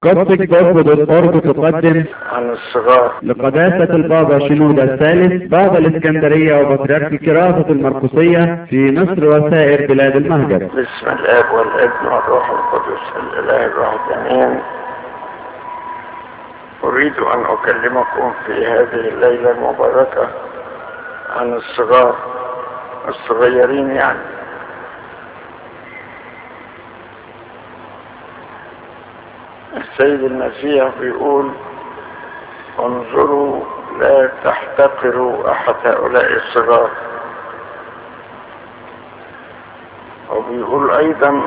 قصة جوب دوت أورج تقدم عن الصغار لقداسة البابا شنودة الثالث بابا الإسكندرية وبطريرك الكراسة المرقسية في مصر وسائر بلاد المهجر باسم الاب والابن والروح القدس الاله الواحد امين اريد ان اكلمكم في هذه الليله المباركه عن الصغار الصغيرين يعني السيد المسيح بيقول انظروا لا تحتقروا احد هؤلاء الصغار وبيقول ايضا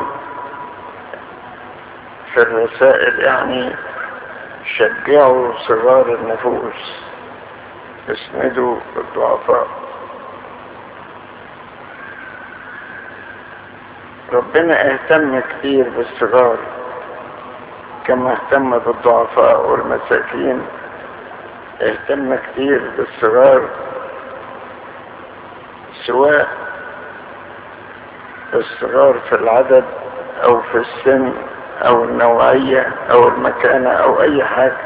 في الرسائل يعني شجعوا صغار النفوس اسندوا الضعفاء ربنا اهتم كتير بالصغار كما اهتم بالضعفاء والمساكين اهتم كتير بالصغار سواء الصغار في العدد او في السن او النوعية او المكانة او اي حاجة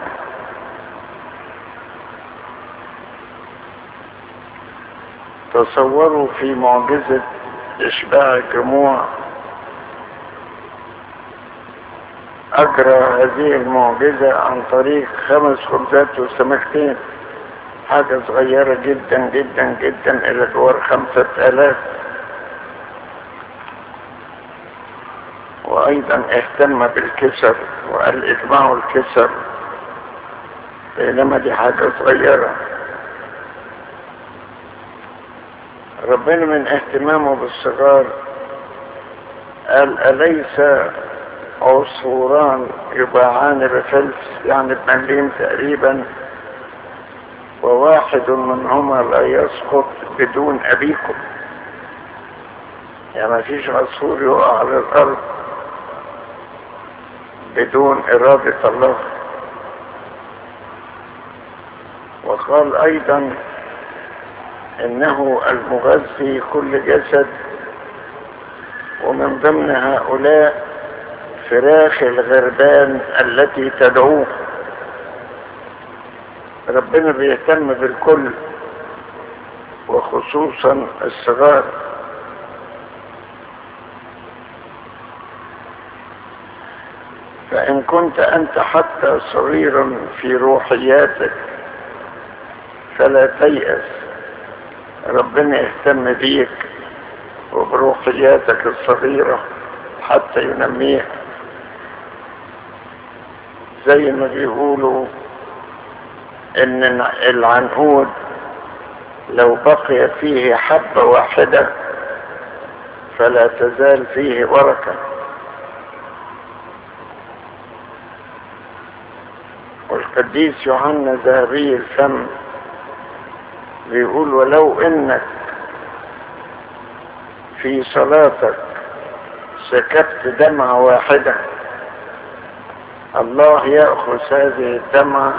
تصوروا في معجزة اشباع الجموع اجرى هذه المعجزة عن طريق خمس خبزات وسمكتين حاجة صغيرة جدا جدا جدا الى جوار خمسة الاف وايضا اهتم بالكسر وقال اجمعوا الكسر بينما دي حاجة صغيرة ربنا من اهتمامه بالصغار قال أليس عصفوران يباعان بفلس يعني بمليم تقريبا وواحد منهما لا يسقط بدون أبيكم يعني ما فيش عصفور يقع على الأرض بدون إرادة الله وقال أيضا إنه المغذي كل جسد ومن ضمن هؤلاء فراخ الغربان التي تدعوه ربنا بيهتم بالكل وخصوصا الصغار فإن كنت أنت حتى صغيرا في روحياتك فلا تيأس ربنا يهتم بيك وبروحياتك الصغيرة حتى ينميها زي ما بيقولوا ان العنقود لو بقي فيه حبة واحدة فلا تزال فيه بركة والقديس يوحنا ذهبي الفم بيقول ولو انك في صلاتك سكبت دمعة واحدة الله يأخذ هذه الدمعة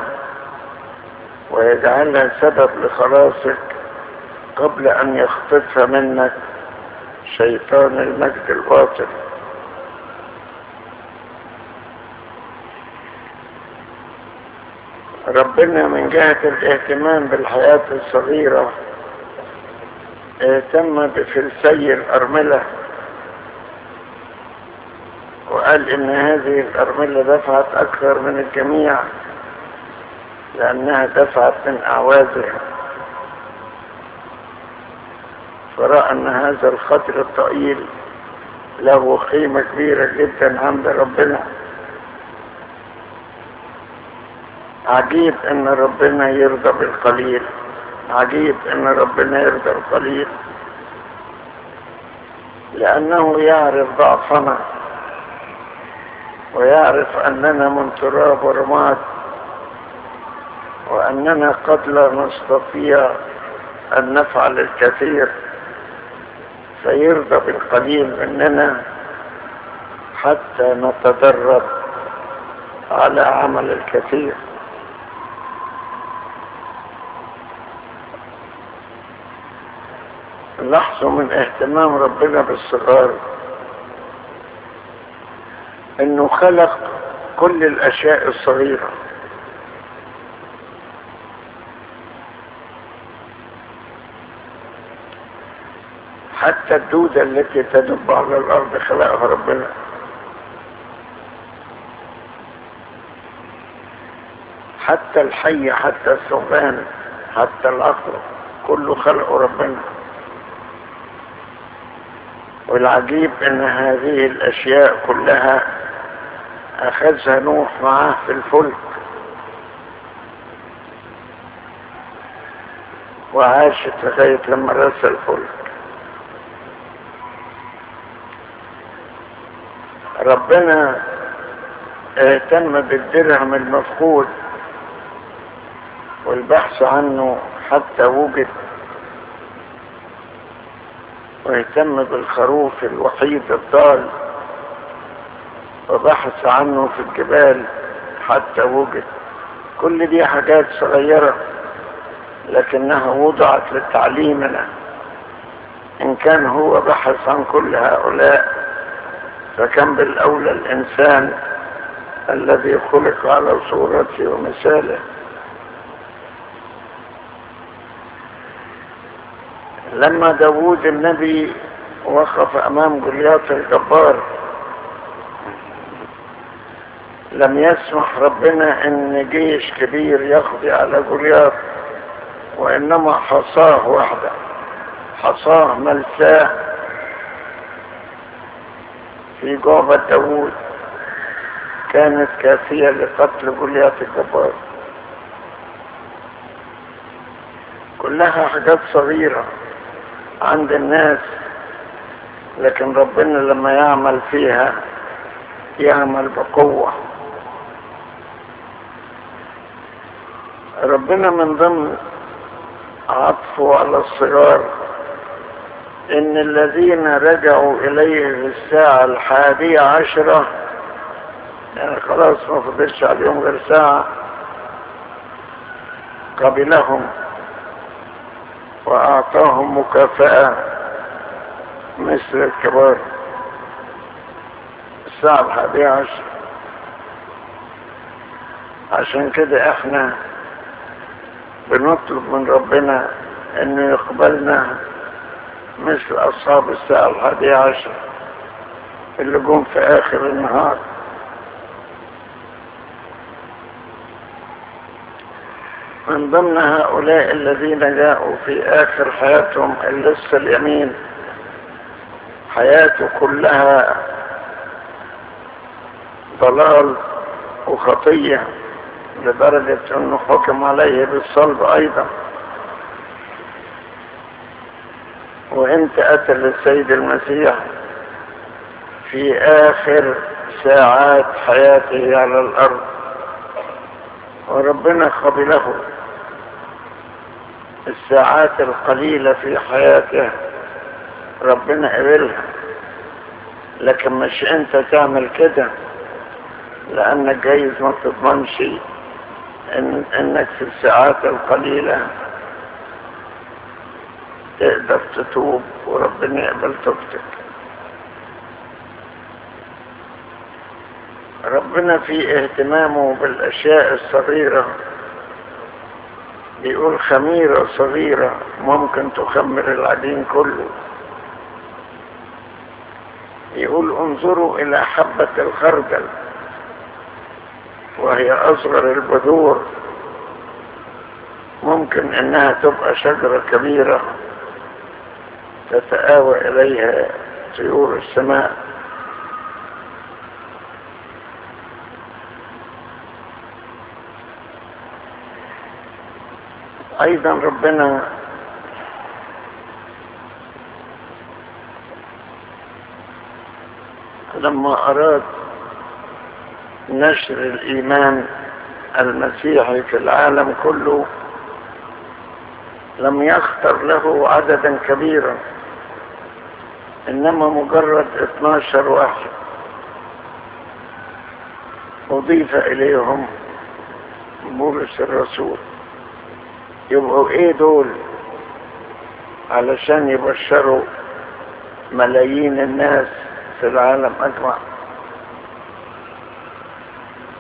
ويجعلها سبب لخلاصك قبل أن يخطفها منك شيطان المجد الباطل ربنا من جهة الاهتمام بالحياة الصغيرة اهتم بفلسي الأرملة وقال ان هذه الارملة دفعت اكثر من الجميع لانها دفعت من اعوازها فرأى ان هذا الخطر الطويل له قيمة كبيرة جدا عند ربنا عجيب ان ربنا يرضى بالقليل عجيب ان ربنا يرضى القليل لانه يعرف ضعفنا ويعرف أننا من تراب ورماد وأننا قد لا نستطيع أن نفعل الكثير فيرضى بالقليل مننا حتى نتدرب على عمل الكثير لاحظوا من اهتمام ربنا بالصغار انه خلق كل الاشياء الصغيرة حتى الدودة التي تدب على الارض خلقها ربنا حتى الحي حتى الثعبان حتى العقرب كله خلق ربنا والعجيب ان هذه الاشياء كلها اخذها نوح معاه في الفلك وعاشت لغاية لما رسى الفلك ربنا اهتم بالدرهم المفقود والبحث عنه حتى وجد واهتم بالخروف الوحيد الضال وبحث عنه في الجبال حتى وجد كل دي حاجات صغيرة لكنها وضعت لتعليمنا إن كان هو بحث عن كل هؤلاء فكان بالأولى الإنسان الذي خلق على صورته ومثاله لما داوود النبي وقف امام جولياط الجبار لم يسمح ربنا ان جيش كبير يقضي على جولياط وانما حصاه وحده حصاه ملساه في جوبة داوود كانت كافية لقتل جولياط الجبار كلها حاجات صغيره عند الناس لكن ربنا لما يعمل فيها يعمل بقوة ربنا من ضمن عطفه على الصغار ان الذين رجعوا اليه في الساعة الحادية عشرة يعني خلاص ما فضلش عليهم غير ساعة قبلهم وأعطاهم مكافأة مثل الكبار الساعة الحادية عشر عشان كده احنا بنطلب من ربنا انه يقبلنا مثل اصحاب الساعة الحادية عشر اللي جم في اخر النهار من ضمن هؤلاء الذين جاءوا في آخر حياتهم اللص اليمين حياته كلها ضلال وخطية لدرجة انه حكم عليه بالصلب ايضا وانت قتل السيد المسيح في اخر ساعات حياته على الارض وربنا قبله الساعات القليلة في حياته ربنا قبلها لكن مش انت تعمل كده لانك جايز ما تضمنش إن انك في الساعات القليلة تقدر تتوب وربنا يقبل توبتك ربنا في اهتمامه بالاشياء الصغيرة بيقول خميرة صغيرة ممكن تخمر العجين كله يقول انظروا الى حبة الخردل وهي اصغر البذور ممكن انها تبقى شجرة كبيرة تتآوى اليها طيور السماء ايضا ربنا لما اراد نشر الايمان المسيحي في العالم كله لم يختر له عددا كبيرا انما مجرد 12 واحد اضيف اليهم بولس الرسول يبقوا ايه دول علشان يبشروا ملايين الناس في العالم اجمع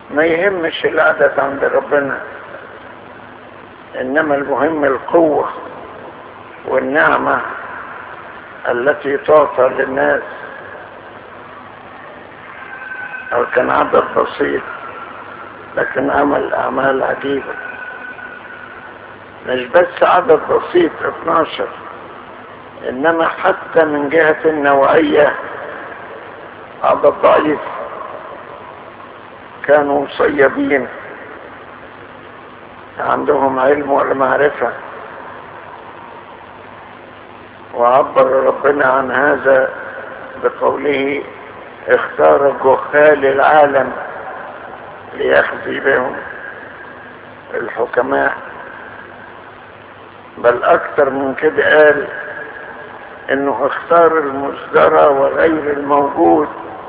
ما يهمش العدد عند ربنا انما المهم القوة والنعمة التي تعطى للناس او كان عدد بسيط لكن عمل اعمال عجيبة مش بس عدد بسيط 12 انما حتى من جهة النوعية عدد ضعيف كانوا صيادين عندهم علم ولا معرفة وعبر ربنا عن هذا بقوله اختار جهال العالم ليخزي بهم الحكماء بل اكتر من كده قال انه اختار المصدرة وغير الموجود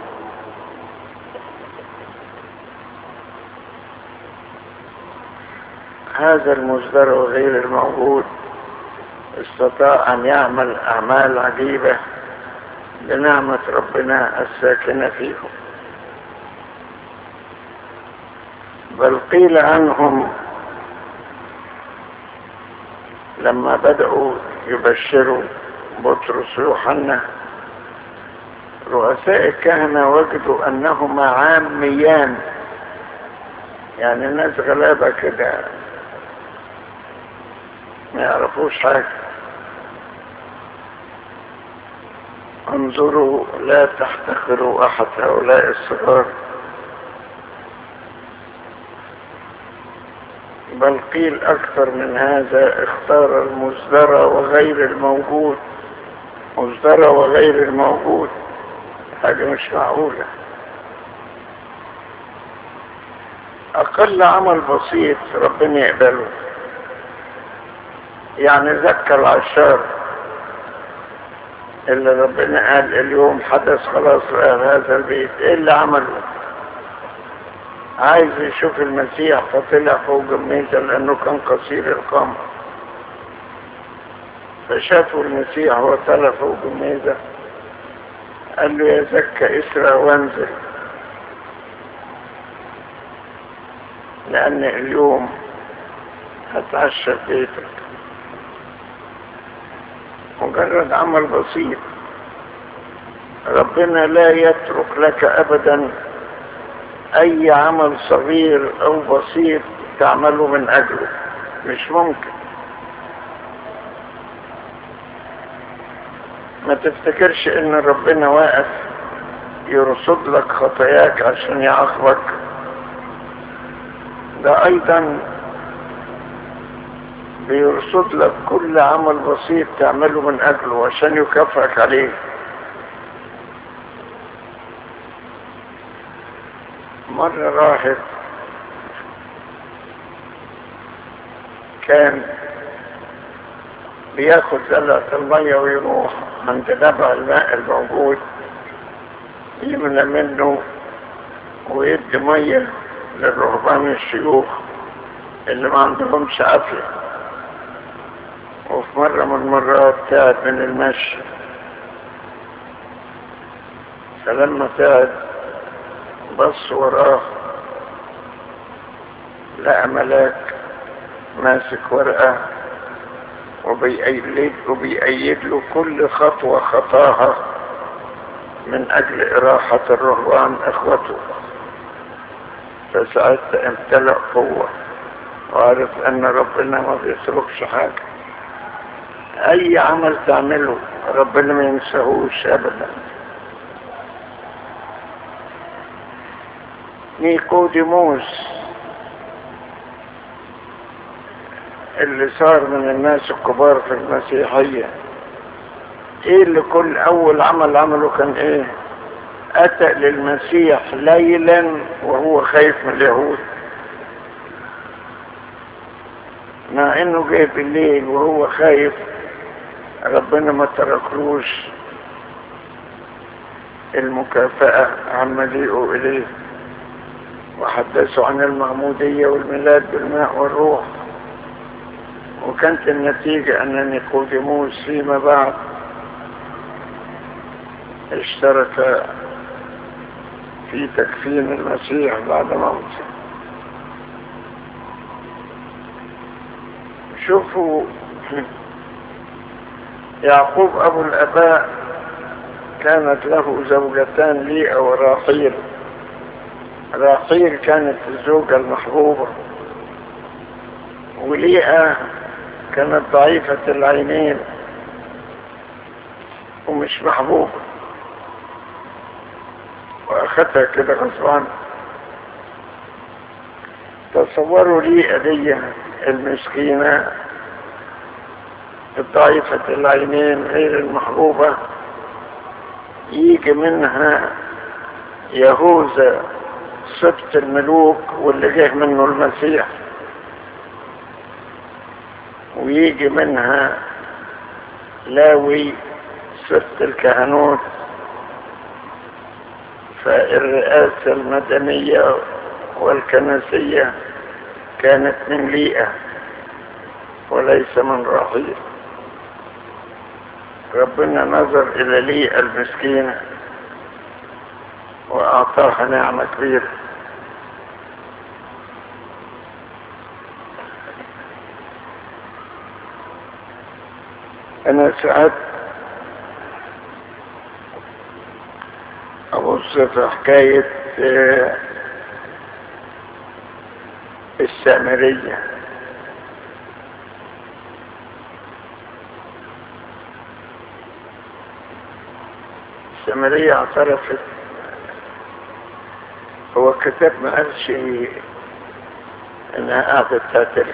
هذا المصدر وغير الموجود استطاع ان يعمل اعمال عجيبة بنعمة ربنا الساكنة فيهم بل قيل عنهم لما بدأوا يبشروا بطرس ويوحنا رؤساء الكهنة وجدوا أنهما عاميان يعني ناس غلابة كده ما يعرفوش حاجة انظروا لا تحتقروا أحد هؤلاء الصغار بل قيل أكثر من هذا اختار المصدر وغير الموجود مصدر وغير الموجود حاجة مش معقولة أقل عمل بسيط ربنا يقبله يعني ذكر العشار اللي ربنا قال اليوم حدث خلاص في هذا البيت ايه اللي عمله عايز يشوف المسيح فطلع فوق الميزة لأنه كان قصير القمر فشافوا المسيح وطلع فوق الميزة قال له يا زكى اسرع وانزل لأن اليوم هتعشى في بيتك مجرد عمل بسيط ربنا لا يترك لك أبدا اي عمل صغير او بسيط تعمله من اجله مش ممكن ما تفتكرش ان ربنا واقف يرصد لك خطاياك عشان يعاقبك ده ايضا بيرصد لك كل عمل بسيط تعمله من اجله عشان يكافئك عليه مرة راحت كان بياخد زلة المية ويروح عند نبع الماء الموجود يمنى منه ويدي مية للرهبان الشيوخ اللي ما عندهمش عافية وفي مرة من المرات تعب من المشي فلما تعب بص وراه لقى ملاك ماسك ورقة وبيأيد, وبيأيد له كل خطوة خطاها من أجل إراحة الرهبان إخوته فساعتها امتلأ قوة وعرف أن ربنا ما بيتركش حاجة أي عمل تعمله ربنا ما ينساهوش أبدا نيكوديموس اللي صار من الناس الكبار في المسيحية ايه اللي كل اول عمل عمله كان ايه اتى للمسيح ليلا وهو خايف من اليهود مع انه جاي بالليل وهو خايف ربنا ما تركلوش المكافأة عن مجيئه إليه وحدثوا عن المعمودية والميلاد بالماء والروح وكانت النتيجة أن نيقوديموس فيما بعد اشترك في تكفين المسيح بعد موته شوفوا يعقوب أبو الأباء كانت له زوجتان ليئة وراحيل راحيل كانت الزوجة المحبوبة وليئة كانت ضعيفة العينين ومش محبوبة واخدها كده غصبان تصوروا لي دي المسكينة الضعيفة العينين غير المحبوبة يجي منها يهوذا سبط الملوك واللي جه منه المسيح ويجي منها لاوي سبط الكهنوت فالرئاسة المدنية والكنسية كانت من ليئة وليس من رحيل ربنا نظر إلى ليئة المسكينة وأعطاها نعمة كبيرة أنا ساعات أبص في حكاية السامرية السامرية اعترفت هو الكتاب ما قالش انها قعدت تعترف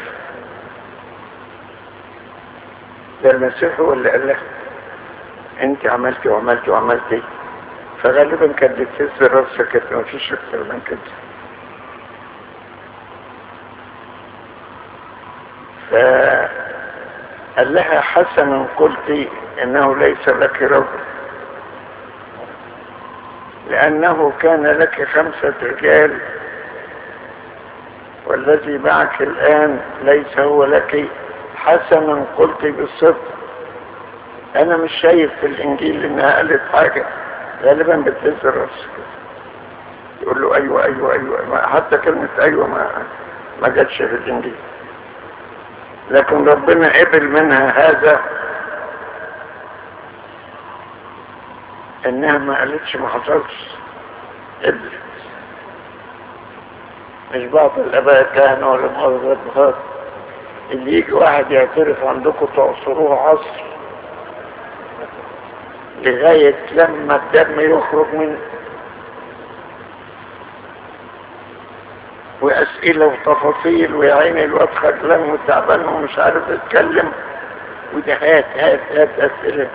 ده المسيح هو اللي قال لها انت عملتي وعملتي وعملتي فغالبا كانت بتهز راسها كانت ما فيش اكتر من كده فقال لها حسنا قلت انه ليس لك رجل لانه كان لك خمسة رجال والذي معك الان ليس هو لك حسنا قلت بالصدق انا مش شايف في الانجيل انها قالت حاجه غالبا بتهز الراس يقول له ايوه ايوه ايوه ما حتى كلمة ايوه ما ما جاتش في الانجيل لكن ربنا قبل منها هذا انها ما قالتش ما حصلش قبلت مش بعض الاباء الكهنة ولا مؤاخذة بخاطر اللي يجي واحد يعترف عندكم تعصروه عصر لغاية لما الدم يخرج منه وأسئلة وتفاصيل ويا عيني الواد خجلان وتعبان ومش عارف يتكلم وده هات هات هات أسئلة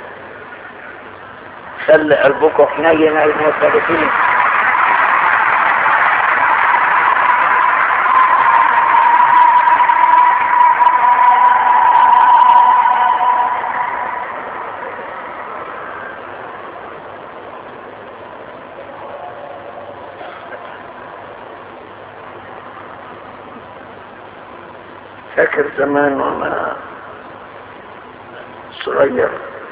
خلي قلبكم حنين على المعترفين فاكر زمان وانا صغير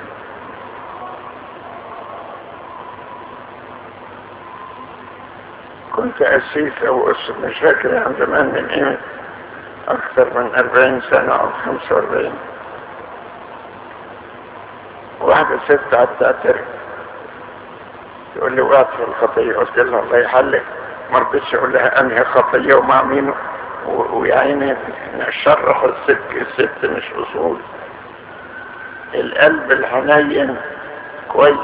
كنت أسيس أو أس مش فاكر عن زمان من إيه أكثر من أربعين سنة أو خمسة وأربعين واحدة ست قعدت تعترف تقول لي وقعت في الخطية قلت لها الله يحلك ما رضيتش أقول لها أنهي خطية ومع مين ويا عيني شرح الست الست مش أصول القلب الحنين كويس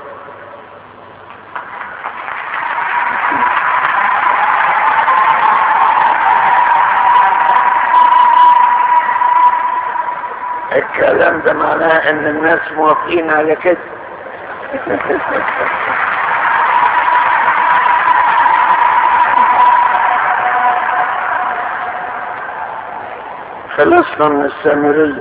الكلام ده معناه ان الناس موافقين على كده خلصنا من السامرية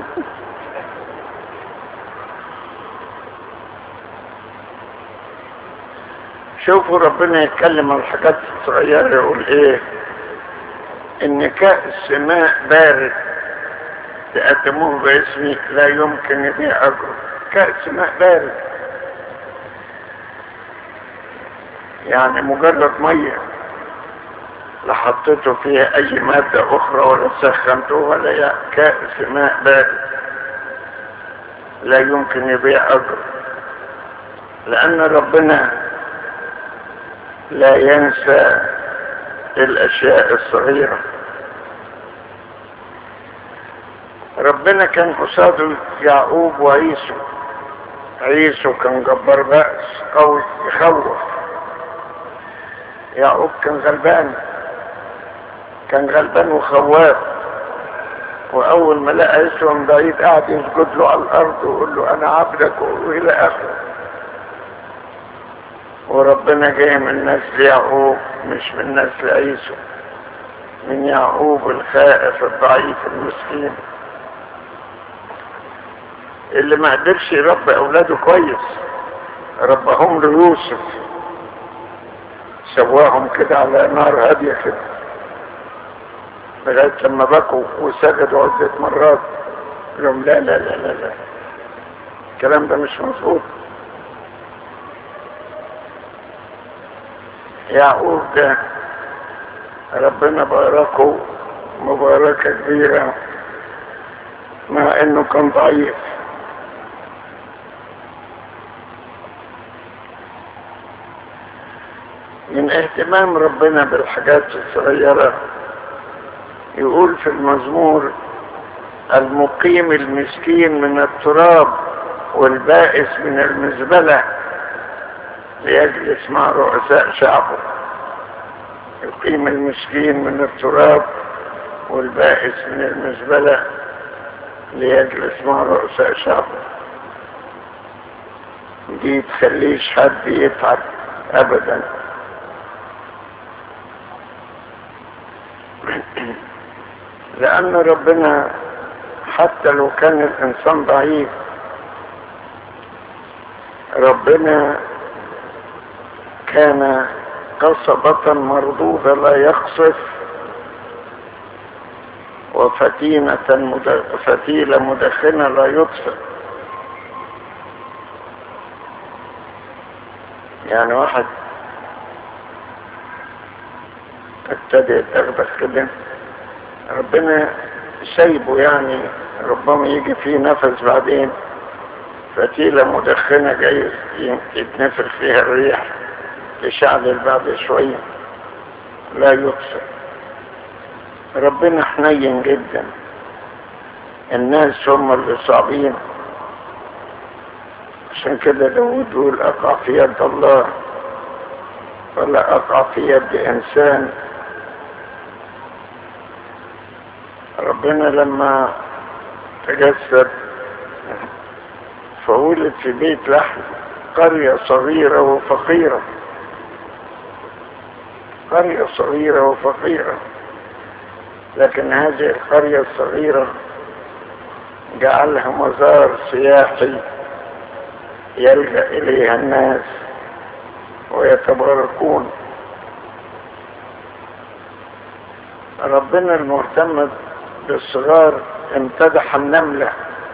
شوفوا ربنا يتكلم عن الحاجات الصغيرة يقول ايه ان كأس ماء بارد تقدموه باسمي لا يمكن يبيع أجره كأس ماء بارد يعني مجرد مية لا حطيته فيها اي مادة اخرى ولا سخنته ولا كأس ماء بارد لا يمكن يبيع اجر لان ربنا لا ينسى الاشياء الصغيرة ربنا كان قصاد يعقوب وعيسو عيسو كان جبار بأس قوي يخوف يعقوب كان غلبان كان غلبان وخواف واول ما لقى عيسو من بعيد قاعد يسجد له على الارض ويقول له انا عبدك والى اخره وربنا جاي من نسل يعقوب مش من نسل عيسو من يعقوب الخائف الضعيف المسكين اللي ما قدرش يربي اولاده كويس ربهم له يوسف سواهم كده على نار هادية كده لغاية لما بكوا وسجدوا عدة مرات لهم لا لا لا لا لا الكلام ده مش مظبوط يعقوب ده ربنا باركه مباركة كبيرة مع انه كان ضعيف من اهتمام ربنا بالحاجات الصغيرة يقول في المزمور المقيم المسكين من التراب والبائس من المزبلة ليجلس مع رؤساء شعبه يقيم المسكين من التراب والبائس من المزبلة ليجلس مع رؤساء شعبه دي تخليش حد يتعب ابدا لأن ربنا حتى لو كان الإنسان ضعيف ربنا كان قصبة مردودة لا يقصف وفتينة مد... فتيلة مدخنة لا يطفئ يعني واحد ابتدى يتدغدغ كده ربنا سايبه يعني ربما يجي فيه نفس بعدين فتيلة مدخنة جاي يتنفر فيها الريح تشعل بعد شوية لا يقصر ربنا حنين جدا الناس هم اللي صعبين عشان كده داود يقول اقع في يد الله ولا اقع في يد انسان ربنا لما تجسد فولد في بيت لحم قرية صغيرة وفقيرة قرية صغيرة وفقيرة لكن هذه القرية الصغيرة جعلها مزار سياحي يلجأ إليها الناس ويتباركون ربنا المهتم بالصغار امتدح النملة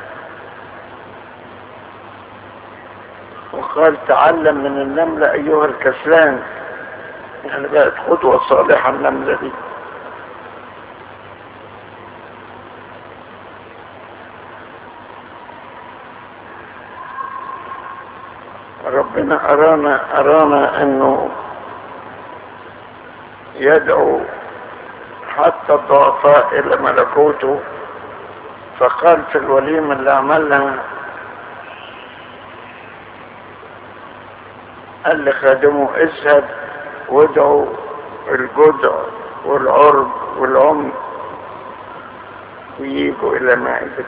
وقال تعلم من النملة أيها الكسلان يعني بقت قدوة صالحة النملة دي ربنا أرانا أرانا أنه يدعو حتى الضعفاء إلى ملكوته فقال في الوليمة اللي عملها قال لخادمه اذهب وادعوا الجدع والعرب والعمر ويجوا إلى مائدتي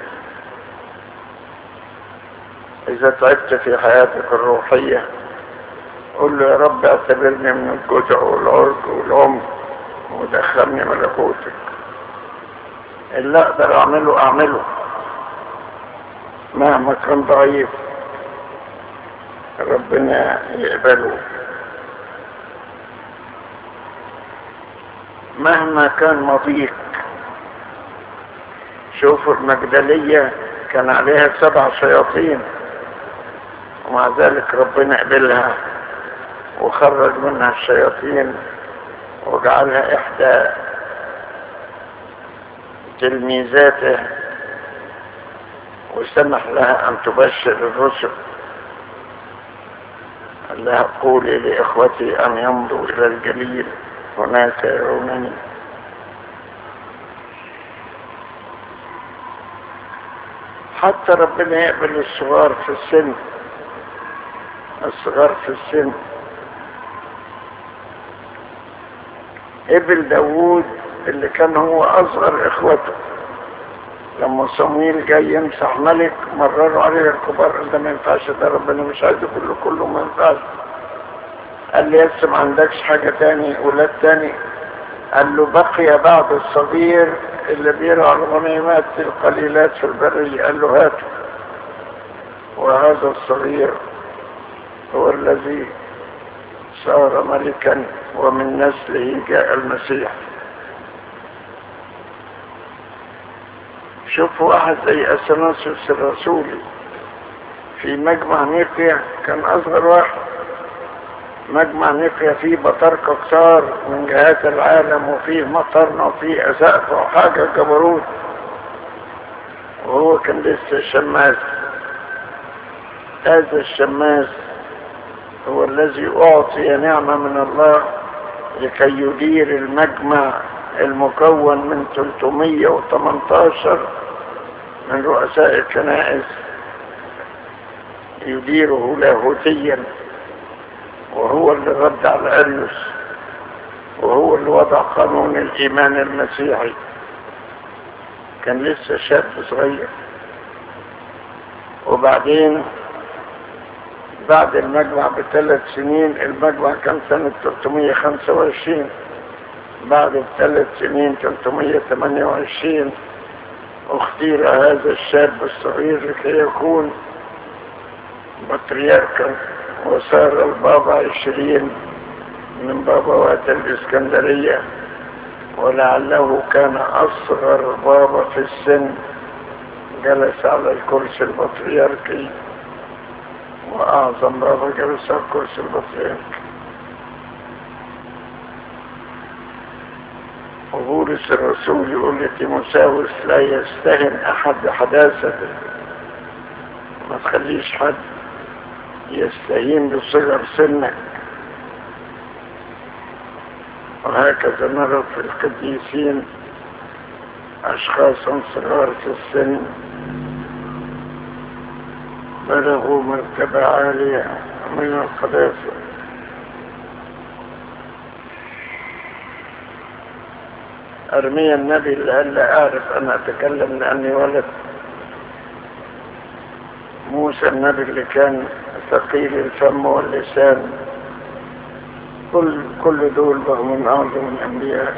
إذا تعبت في حياتك الروحية قل له يا رب اعتبرني من الجدع والعرق والعمر ودخلني ملكوتك اللي اقدر اعمله اعمله مهما كان ضعيف ربنا يقبله مهما كان مضيق شوفوا المجدلية كان عليها سبع شياطين ومع ذلك ربنا قبلها وخرج منها الشياطين وجعلها إحدى تلميذاته وسمح لها أن تبشر الرسل قال لها قولي لإخوتي أن يمضوا إلى الجليل هناك يرونني حتى ربنا يقبل الصغار في السن الصغار في السن قبل داوود اللي كان هو أصغر إخوته لما صمويل جاي يمسح ملك مرروا عليه الكبار قال ده ما ينفعش ده ربنا مش عايزه كله كله ما ينفعش قال لي لسه ما عندكش حاجة تاني ولاد تاني قال له بقي بعض الصغير اللي بيرعى الغنيمات القليلات في البرية قال له هاته وهذا الصغير هو الذي صار ملكا ومن نسله جاء المسيح شوف واحد زي اثناسيوس الرسولي في مجمع نيقيا كان اصغر واحد مجمع نيقيا فيه بطاركة كتار من جهات العالم وفيه مطرنا وفيه أسقف وحاجة جبروت وهو كان لسه شماس هذا الشماس هو الذي أعطي نعمة من الله لكي يدير المجمع المكون من 318 من رؤساء الكنائس يديره لاهوتيا وهو اللي رد على أريوس وهو اللي وضع قانون الإيمان المسيحي كان لسه شاب صغير وبعدين بعد المجمع بثلاث سنين المجمع كان سنة 325 بعد الثلاث سنين 328 اختير هذا الشاب الصغير لكي يكون بطريركا وصار البابا عشرين من بابوات الإسكندرية ولعله كان أصغر بابا في السن جلس على الكرسي البطريركي وأعظم بابا جلس على الكرسي البطريركي وبولس الرسول يقول لتيموساوس لا يستهن أحد بحداثته ما تخليش حد يستهين بصغر سنك وهكذا نرى في القديسين أشخاصا صغار في السن بلغوا مرتبة عالية من القداسة أرمي النبي اللي قال لا أعرف أن أتكلم لأني ولد موسى النبي اللي كان ثقيل الفم واللسان كل كل دول بقوا من أعظم الأنبياء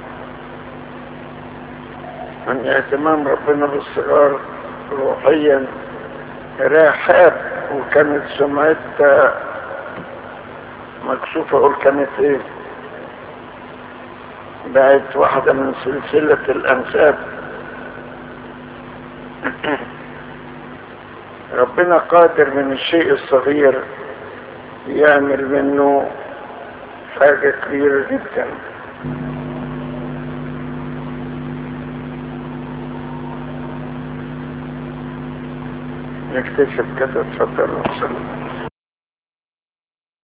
من اهتمام ربنا بالصغار روحيا راحات وكانت سمعتها مكشوفة أقول كانت إيه بقت واحدة من سلسلة الأنساب ربنا قادر من الشيء الصغير يعمل منه حاجة كبيرة جدا نكتشف كده اتفضل وصلنا